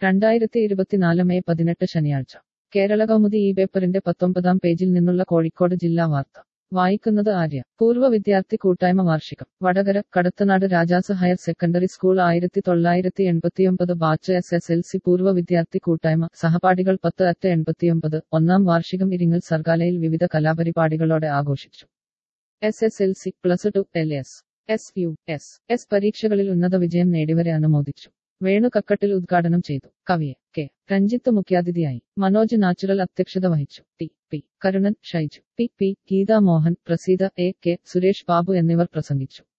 രണ്ടായിരത്തി ഇരുപത്തിനാല് മെയ് പതിനെട്ട് ശനിയാഴ്ച കേരള കൗമുദി ഈ പേപ്പറിന്റെ പത്തൊമ്പതാം പേജിൽ നിന്നുള്ള കോഴിക്കോട് ജില്ലാ വാർത്ത വായിക്കുന്നത് ആര്യ പൂർവ്വ വിദ്യാർത്ഥി കൂട്ടായ്മ വാർഷികം Vadakara Kadathanad Rajas higher secondary school ആയിരത്തി തൊള്ളായിരത്തി എൺപത്തിയൊമ്പത് batch S S L C പൂർവ്വ വിദ്യാർത്ഥി കൂട്ടായ്മ സഹപാഠികൾ പത്ത് അറ്റ് എൺപത്തിയൊമ്പത് ഒന്നാം വാർഷികം ഇരിങ്ങൽ സർഗാലയിൽ വിവിധ കലാപരിപാടികളോടെ ആഘോഷിച്ചു S S L C plus two L S S U S S പരീക്ഷകളിൽ ഉന്നത വിജയം നേടിവരെ അനുമോദിച്ചു വേണു കക്കട്ടിൽ ഉദ്ഘാടനം ചെയ്തു കവിയെ കെ രഞ്ജിത്ത് മുഖ്യാതിഥിയായി മനോജ് നാച്ചുറൽ അധ്യക്ഷത വഹിച്ചു T P Karunan Shaiju P P Geetha Mohan Praseetha A K Suresh Babu എന്നിവർ പ്രസംഗിച്ചു